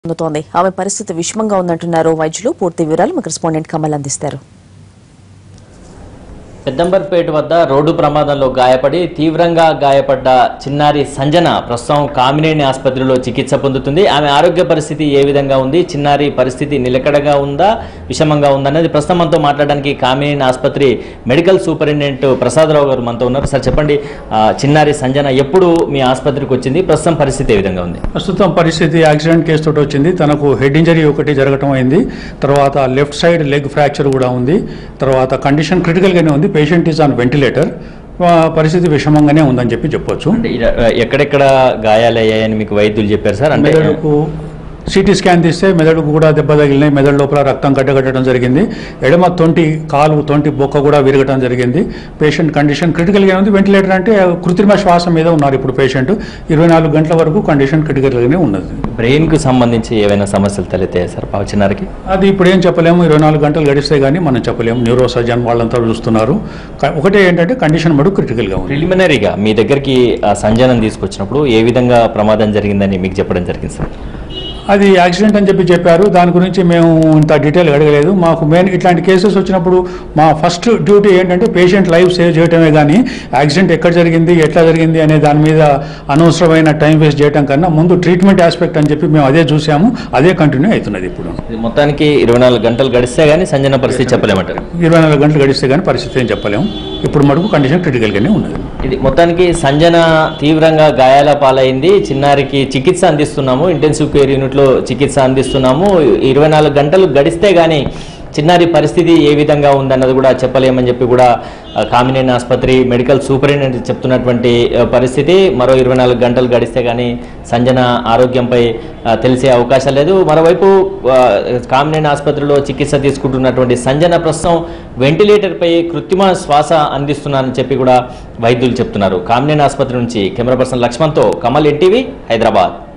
పొందుతోంది ఆమె పరిస్థితి విషమంగా ఉందంటున్నారు వైద్యులు పూర్తి వివరాలు మా కరెస్పాండెంట్ కమల్ అందిస్తారు పెద్దంబర్పేట వద్ద రోడ్డు ప్రమాదంలో గాయపడి తీవ్రంగా గాయపడ్డ చిన్నారి సంజన ప్రస్తుతం కామినేని ఆసుపత్రిలో చికిత్స పొందుతుంది ఆమె ఆరోగ్య పరిస్థితి ఏ విధంగా ఉంది చిన్నారి పరిస్థితి నిలకడగా ఉందా విషమంగా ఉందా అనేది ప్రస్తుతం మనతో మాట్లాడడానికి కామినేని ఆసుపత్రి మెడికల్ సూపరింటెండెంట్ ప్రసాదరావు గారు మనతో ఉన్నారు సార్ చెప్పండి ఆ, చిన్నారి సంజన ఎప్పుడు మీ ఆసుపత్రికి వచ్చింది ప్రస్తుతం పరిస్థితి ఏ విధంగా ఉంది ప్రస్తుతం పరిస్థితి యాక్సిడెంట్ కేసు తోటి వచ్చింది తనకు హెడ్ ఇంజరీ ఒకటి జరగటం అయింది తర్వాత లెఫ్ట్ సైడ్ లెగ్ ఫ్రాక్చర్ కూడా ఉంది తర్వాత కండిషన్ క్రిటికల్గానే ఉంది పేషెంట్ ఈజ్ ఆన్ వెంటిలేటర్ పరిస్థితి విషమంగానే ఉందని చెప్పి చెప్పొచ్చు అంటే ఇర- ఎక్కడెక్కడ గాయాలయ్యాయని మీకు వైద్యులు చెప్పారు సార్ అంటే మెదడుకు సిటీ స్కాన్ తీస్తే మెదడుకు కూడా దెబ్బ తగిలినాయి మెదడు లోపల రక్తం గడ్డగట్టడం జరిగింది ఎడమ తొంటి కాలు తొంటి బొక్క కూడా విరగటం జరిగింది పేషెంట్ కండిషన్ క్రిటికల్గా ఉంది వెంటిలేటర్ అంటే కృత్రిమ శ్వాస మీద ఉన్నారు ఇప్పుడు పేషెంట్ ఇరవై నాలుగు గంటల వరకు కండిషన్ క్రిటికల్గానే ఉన్నది బ్రెయిన్ కు సంబంధించి ఏవైనా సమస్యలు తలెత్తాయి సార్ పాప చిన్నారికి అది ఇప్పుడు ఏం చెప్పలేము ఇరవై నాలుగు గంటలు గడిస్తే కానీ మనం చెప్పలేము న్యూరో సర్జన్ వాళ్ళంతా చూస్తున్నారు క- ఒకటే ఏంటంటే కండిషన్ మటు క్రిటికల్గా ఉంది ప్రిలిమినరీగా మీ దగ్గరికి ఆ సంజనం తీసుకొచ్చినప్పుడు ఏ విధంగా ప్రమాదం జరిగిందని మీకు చెప్పడం జరిగింది సార్ అది యాక్సిడెంట్ అని చెప్పి చెప్పారు దాని గురించి మేము ఇంత డీటెయిల్ అడగలేదు మాకు మెయిన్ ఇట్లాంటి కేసెస్ వచ్చినప్పుడు మా ఫస్ట్ డ్యూటీ ఏంటంటే పేషెంట్ లైఫ్ సేవ్ చేయడమే కానీ యాక్సిడెంట్ ఎక్కడ జరిగింది ఎట్లా జరిగింది అనే దాని మీద అనవసరమైన టైం వేస్ట్ చేయడం కన్నా ముందు ట్రీట్మెంట్ ఆస్పెక్ట్ అని చెప్పి మేము అదే చూసాము అదే కంటిన్యూ అవుతున్నది ఇప్పుడు ఇది మొత్తానికి ఇరవై నాలుగు గంటలు గడిస్తే గానీ సంజన పరిస్థితి చెప్పలేమంటారు ఇరవై నాలుగు గంటలు గడిస్తే కానీ పరిస్థితి ఏం చెప్పలేము ఇప్పుడు మటుకు కండిషన్ క్రిటికల్గానే ఉన్నది ఇది మొత్తానికి సంజన తీవ్రంగా గాయాల పాలైంది చిన్నారికి చికిత్స అందిస్తున్నాము ఇంటెన్సివ్ కేర్ యూనిట్లో చికిత్స అందిస్తున్నాము ఇరవై నాలుగు గంటలు గడిస్తే గానీ చిన్నారి పరిస్థితి ఏ విధంగా ఉందన్నది కూడా చెప్పలేమని చెప్పి కూడా ఆ, కామినేని ఆసుపత్రి మెడికల్ సూపరింటెండెంట్ చెప్తున్నటువంటి ఆ, పరిస్థితి మరో ఇరవై నాలుగు గంటలు గడిస్తే కానీ సంజన ఆరోగ్యంపై ఆ, తెలిసే అవకాశం లేదు మరోవైపు ఆ, కామినేని ఆసుపత్రిలో చికిత్స తీసుకుంటున్నటువంటి సంజన ప్రస్తుతం వెంటిలేటర్పై కృత్రిమ శ్వాస అందిస్తున్నారని చెప్పి కూడా వైద్యులు చెప్తున్నారు కామినేని ఆసుపత్రి నుంచి కెమెరా పర్సన్ లక్ష్మణ్తో కమల్ ఎన్టీవీ హైదరాబాద్